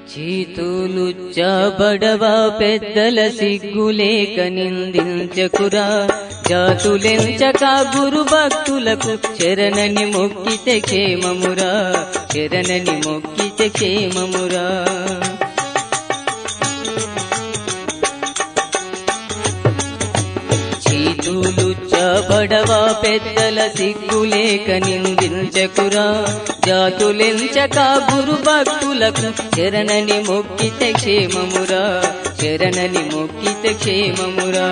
చీతులు చాబడవా పెద్దల సిగ్గులేక నిందించకురా జాతులెంచక గురు భక్తులకు శరణని మొక్కితే క్షేమమురా శరణని మొక్కితే క్షేమమురా చీతులు చాబడవా పెద్దల సిగ్గులేక నిందించకురా జాతులెంచక గురు భక్తులకు శరణని మొక్కితే క్షేమమురా శరణని మొక్కితే క్షేమమురా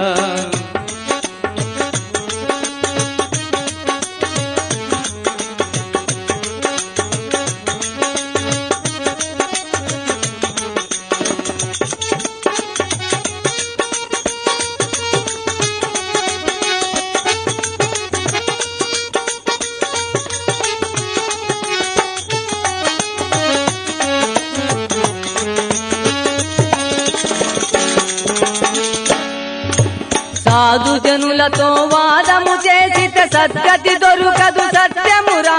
సాధు జనులతో వాదము చేసిత సద్గతి దొరుకదు సత్యమురా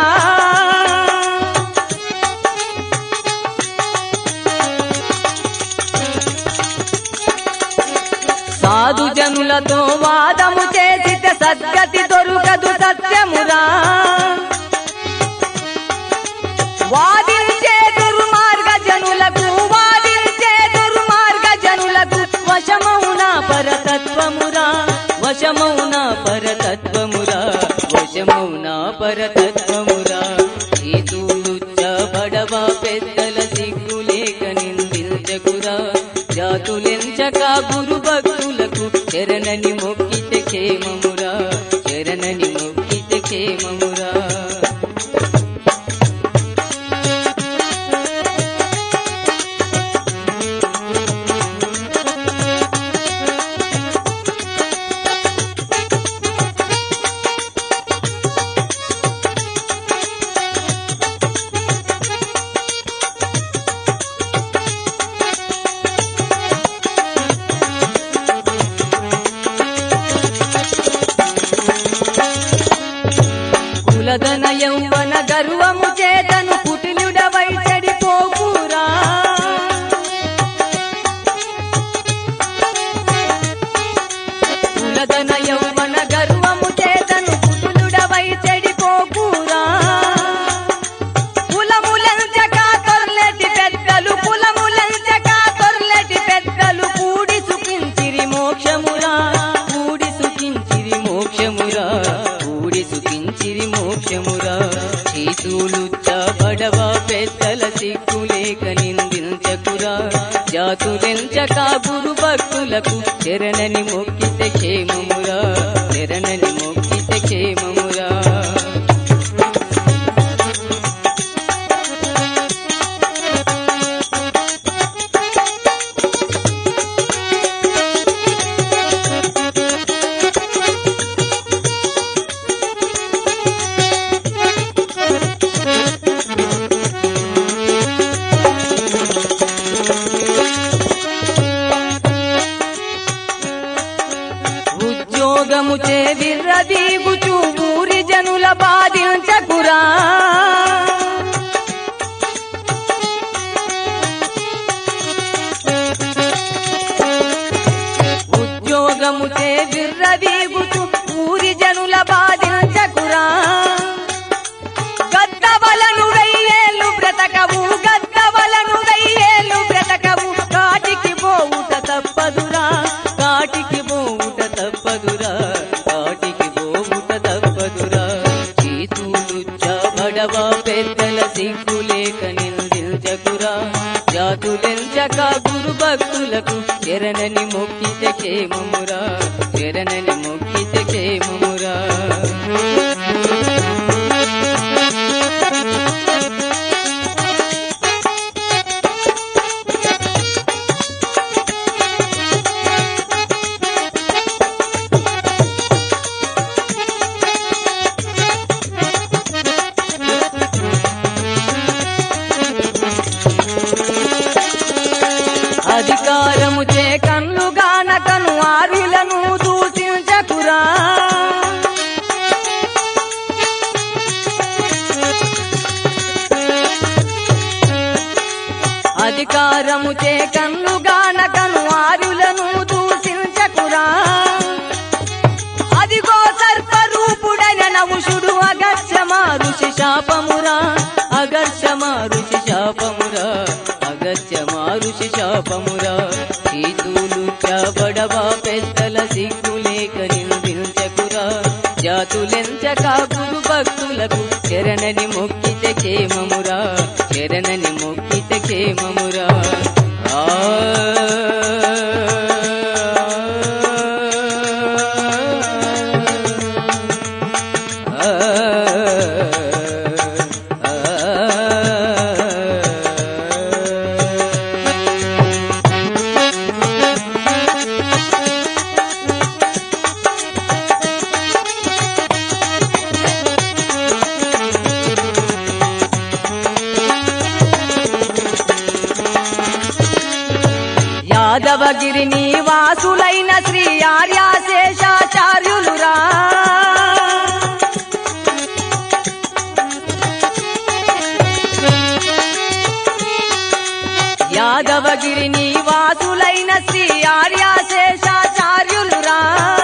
సాధు జనులతో వాదము చేసిత సద్గతి దొరుకదు సత్యమురా వాదించే దుర్మార్గ జనులకు వాదించే దుర్మార్గ జనులకు వశమౌన పరతత్వమురా వశమౌన పరతత్వమురా వశమౌన పరతత్వమురా చేతులు బడవ పెద్దల సిగ్గులేక నిందించకురా జాతులెంచక గురు భక్తులకు శరణని మొక్కితే క్షేమమురా శరణని మొక్కితే క్షేమమురా కులధన యౌవన గర్వము చేతను కుటిలుడవై చెడిపోకురా కులధన యౌవన గర్వము చేతను కుటిలుడవై చెడిపోకురా కులములంచక తొర్లెటి పెద్దలు కులములంచక తొర్లెటి పెద్దలు కూడి సుఖించిరి మోక్షమురా కూడి సుఖించిరి మోక్షమురా కూడి సుఖించిరి మోక్షమురా చీతులు బడవ పెద్దల సిగ్గులేక నిందించకురా జాతులెంచక గురు భక్తులకు శరణని మొక్కితే క్షేమమురా శరణని మొక్కితే క్షేమమురా ఉద్యోగము చే విర్రదీగుచు ఊరి జనుల బాధించకురా ఉద్యోగము చే విర్రదీగుచు ఊరి జనుల బాధించకురా గద్దవలను వెయ్యేళ్ళు బ్రతకవు గద్దవలను వెయ్యేళ్ళు బ్రతకవు కాటికి పోవుట తప్పదురా కాటికి పోవుట తప్పదురా కాటికి పోవుట తప్పదురా చీతులు చబడవ పెద్దల సిగ్గులేక నిందించకురా జాతులెంచక గురు భక్తులకు శరణని మొక్కితే క్షేమమురా శరణని మొక్కితే క్షేమమురా అధికారము చే కన్ను గానకను ఆరులను దూషించకురా అధికారము చే కన్ను గానకను ఆరులను దూషించకురా అదిగో సర్పరూపుడైన నవుషుడు అగర్షమా ఋషి శాపమురా అగర్షమా ఋషి శాపమురా అగర్షమా ఋషి శాపమురా చీతులు చాబడవా పెద్దల సిగ్గులేక నిందించకురా జాతులెంచక గురు భక్తులకు శరణని మొక్కితే క్షేమమురా శరణని మొక్కితే క్షేమమురా యాదవగిరి నివాసులైన శ్రీ ఆర్యాశేషాచార్యులురా యాదవగిరి నివాసులైన శ్రీ ఆర్యాశేషాచార్యులురా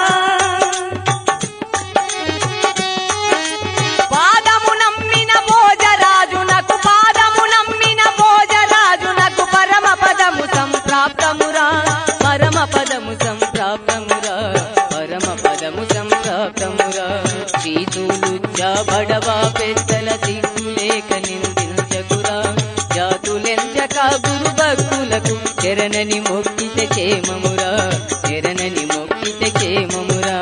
పాదము నమ్మిన భోజరాజునకు పాదము నమ్మిన భోజరాజునకు పరమ పదము సంప్రాప్తమురా పరమ పదము సంప్రాప్తమురా పరమ పదము సంప్రాప్తమురా చీతులు బడవా పెద్దల సిగ్గులేక నిందించకురా జాతులెంచక గురు భక్తులకు శరణని మొక్కితే క్షేమమురా శరణని మొక్కితే క్షేమమురా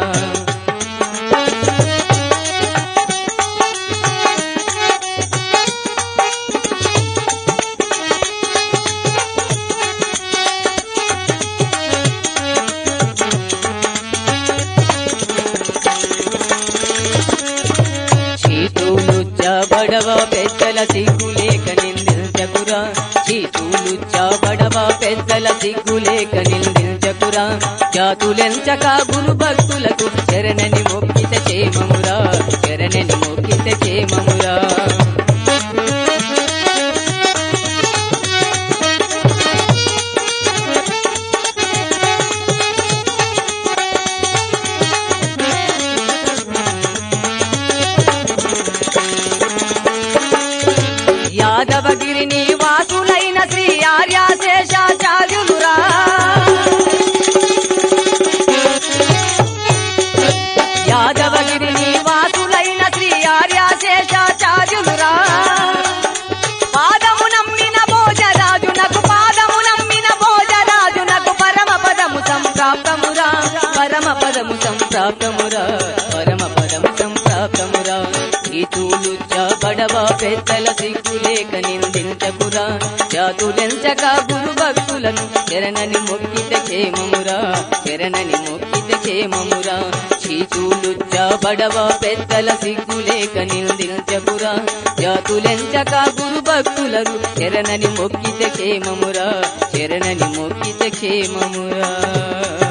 చీతులు బడవ పెద్దల సిగ్గులేక నిందించకురా చీతులు బడవ పెద్దల సిగ్గులేక నిందించకురా జాతులెంచక గురు భక్తులకు శరణని మొక్కిత క్షేమమురా శరణని మొక్కిత క్షేమమురా యాదవగిరి నివాసులైన శ్రీ ఆర్యాశేషాచార్యులురా యాదవగిరి నివాసులైన శ్రీ ఆర్యాశేషాచార్యులురా పాదము నమ్మిన భోజరాజునకు పాదము నమ్మిన భోజరాజునకు పరమ పదము సంప్రాప్తమురా పరమ పదము సంప్రాప్తమురా పరమ పదము సంప్రాప్తమురా ఇతులు బడవ పెద్దల సిగ్గులేక నిందించకురా జాతులెంచక గురు భక్తులను శరణని మొక్కిత క్షేమమురా శరణని మొక్కిత క్షేమమురా చీచులు బడవ పెద్దల సిగ్గులేక నిందించకురా జాతులెంచక గురు భక్తులను శరణని మొక్కిత క్షేమమురా శరణని మొక్కిత క్షేమమురా